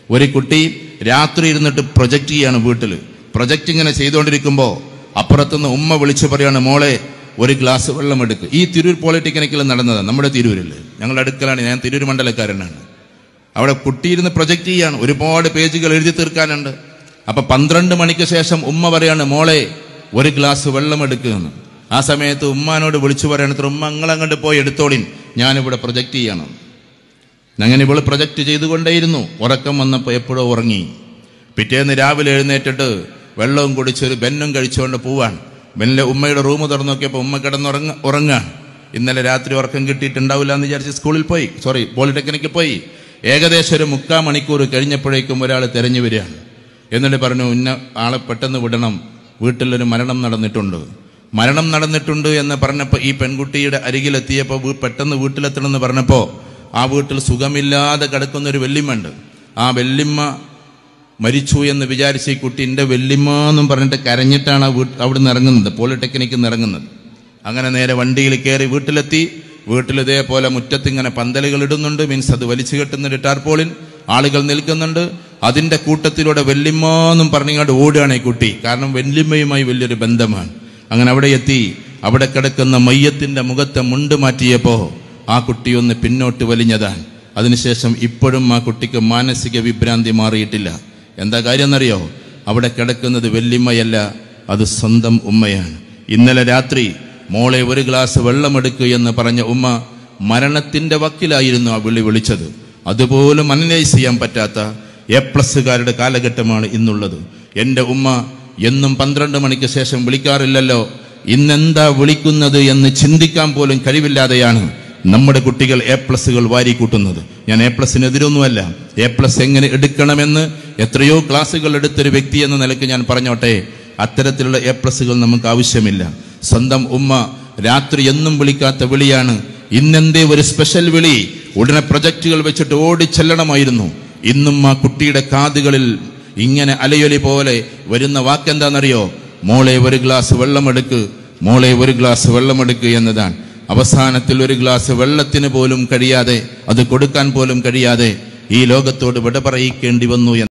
ഒരു കുട്ടി രാത്രി ഇരുന്നിട്ട് പ്രൊജക്റ്റ് ചെയ്യാണ് വീട്ടിൽ പ്രൊജക്റ്റ് ഇങ്ങനെ ചെയ്തുകൊണ്ടിരിക്കുമ്പോൾ അപ്പുറത്തുനിന്ന് ഉമ്മ വിളിച്ചു പറയാണ് മോളെ ഒരു ഗ്ലാസ് വെള്ളം എടുക്ക് ഈ തിരൂർ പോളിടെക്നിക്കിൽ നടന്നതാണ് നമ്മുടെ തിരൂരിൽ ഞങ്ങളുടെ അടുക്കലാണ് ഞാൻ തിരൂർ മണ്ഡലക്കാരനാണ് അവിടെ കുട്ടിയിരുന്ന് പ്രൊജക്റ്റ് ചെയ്യാണ് ഒരുപാട് പേജുകൾ എഴുതി തീർക്കാനുണ്ട് അപ്പൊ പന്ത്രണ്ട് മണിക്ക് ശേഷം ഉമ്മ പറയാണ് മോളെ ഒരു ഗ്ലാസ് വെള്ളം എടുക്കുമെന്ന് ആ സമയത്ത് ഉമ്മാനോട് വിളിച്ചു പറയണത്ര ഉമ്മ നിങ്ങൾ അങ്ങോട്ട് പോയി എടുത്തോളിൻ ഞാനിവിടെ പ്രൊജക്റ്റ് ചെയ്യണം അങ്ങനെ ഇവള് പ്രൊജക്റ്റ് ചെയ്തുകൊണ്ടേയിരുന്നു ഉറക്കം വന്നപ്പോൾ എപ്പോഴോ ഉറങ്ങി പിറ്റേന്ന് രാവിലെ എഴുന്നേറ്റിട്ട് വെള്ളവും കുടിച്ചൊരു ബെന്നും കഴിച്ചുകൊണ്ട് പോവാൻ ബെന്നിലെ ഉമ്മയുടെ റൂം തുറന്നു നോക്കിയപ്പോൾ ഉമ്മ കിടന്നുറങ്ങ ഉറങ്ങാൻ ഇന്നലെ രാത്രി ഉറക്കം കിട്ടിയിട്ടുണ്ടാവില്ല എന്ന് വിചാരിച്ച് സ്കൂളിൽ പോയി സോറി പോളിടെക്നിക്കിൽ പോയി ഏകദേശം ഒരു മുക്കാൽ മണിക്കൂർ കഴിഞ്ഞപ്പോഴേക്കും ഒരാൾ തിരഞ്ഞു വരികയാണ് എന്നിട്ട് പറഞ്ഞു ഇന്ന ആളെ പെട്ടെന്ന് വിടണം വീട്ടിലൊരു മരണം നടന്നിട്ടുണ്ട് മരണം നടന്നിട്ടുണ്ട് എന്ന് പറഞ്ഞപ്പോൾ ഈ പെൺകുട്ടിയുടെ അരികിലെത്തിയപ്പോൾ വീ- പെട്ടെന്ന് വീട്ടിലെത്തണം എന്ന് പറഞ്ഞപ്പോൾ ആ വീട്ടിൽ സുഖമില്ലാതെ കിടക്കുന്ന ഒരു വെല്ലിമ്മ ആ വെല്ലിമ്മ മരിച്ചു എന്ന് വിചാരിച്ച് ഈ കുട്ടി എൻ്റെ വെല്ലിമ്മ എന്നും പറഞ്ഞിട്ട് കരഞ്ഞിട്ടാണ് ആ വീട്ട് അവിടുന്ന് ഇറങ്ങുന്നത് പോളിടെക്നിക്കിൽ നിന്ന് ഇറങ്ങുന്നത് അങ്ങനെ നേരെ വണ്ടിയിൽ കയറി വീട്ടിലെത്തി വീട്ടിൽ ഇതേപോലെ മുറ്റത്ത് ഇങ്ങനെ പന്തലുകൾ ഇടുന്നുണ്ട് മീൻസ് അത് വലിച്ചു കെട്ടുന്നുണ്ട് ടാർപോളിൻ ആളുകൾ നിൽക്കുന്നുണ്ട് അതിന്റെ കൂട്ടത്തിലൂടെ വെല്ലിമ്മ എന്നും പറഞ്ഞിങ്ങോട്ട് ഓടുകയാണ് ഈ കുട്ടി കാരണം വെല്ലിമ്മയുമായി വലിയൊരു ബന്ധമാണ് അങ്ങനെ അവിടെ എത്തി അവിടെ കിടക്കുന്ന മയ്യത്തിന്റെ മുഖത്തെ മുണ്ട് മാറ്റിയപ്പോ ആ കുട്ടി ഒന്ന് പിന്നോട്ട് വലിഞ്ഞതാണ് അതിനുശേഷം ഇപ്പോഴും ആ കുട്ടിക്ക് മാനസിക വിഭ്രാന്തി മാറിയിട്ടില്ല എന്താ കാര്യം എന്നറിയോ അവിടെ കിടക്കുന്നത് വെല്ലിമ്മയല്ല അത് സ്വന്തം ഉമ്മയാണ് ഇന്നലെ രാത്രി മോളെ ഒരു ഗ്ലാസ് വെള്ളമെടുക്കൂ എന്ന് പറഞ്ഞ ഉമ്മ മരണത്തിന്റെ വക്കിലായിരുന്നു ആ വിളി വിളിച്ചത് അതുപോലും അനലൈസ് ചെയ്യാൻ പറ്റാത്ത എ പ്ലസ്സുകാരുടെ കാലഘട്ടമാണ് ഇന്നുള്ളത് എൻ്റെ ഉമ്മ എന്നും പന്ത്രണ്ട് മണിക്ക് ശേഷം വിളിക്കാറില്ലല്ലോ ഇന്നെന്താ വിളിക്കുന്നത് എന്ന് ചിന്തിക്കാൻ പോലും കഴിവില്ലാതെയാണ് നമ്മുടെ കുട്ടികൾ എ പ്ലസുകൾ വാരിക്കൂട്ടുന്നത് ഞാൻ എ പ്ലസിനെതിരൊന്നുമല്ല എ പ്ലസ് എങ്ങനെ എടുക്കണമെന്ന് എത്രയോ ക്ലാസ്സുകൾ എടുത്തൊരു വ്യക്തി എന്ന നിലയ്ക്ക് ഞാൻ പറഞ്ഞോട്ടെ അത്തരത്തിലുള്ള എ പ്ലസുകൾ നമുക്ക് ആവശ്യമില്ല സ്വന്തം ഉമ്മ രാത്രി എന്നും വിളിക്കാത്ത വിളിയാണ് ഇന്നെന്തേ ഒരു സ്പെഷ്യൽ വിളി ഉടനെ പ്രൊജക്റ്റുകൾ വെച്ചിട്ട് ഓടിച്ചെല്ലണമായിരുന്നു ഇന്നും ആ കുട്ടിയുടെ കാതുകളിൽ ഇങ്ങനെ അലയൊലി പോലെ വരുന്ന വാക്കെന്താണെന്നറിയോ മോളെ ഒരു ഗ്ലാസ് വെള്ളമെടുക്ക് മോളെ ഒരു ഗ്ലാസ് വെള്ളമെടുക്ക് എന്നതാണ് അവസാനത്തിൽ ഒരു ഗ്ലാസ് വെള്ളത്തിന് പോലും കഴിയാതെ അത് കൊടുക്കാൻ പോലും കഴിയാതെ ഈ ലോകത്തോട് വിട പറയിക്കേണ്ടി വന്നു എന്ന്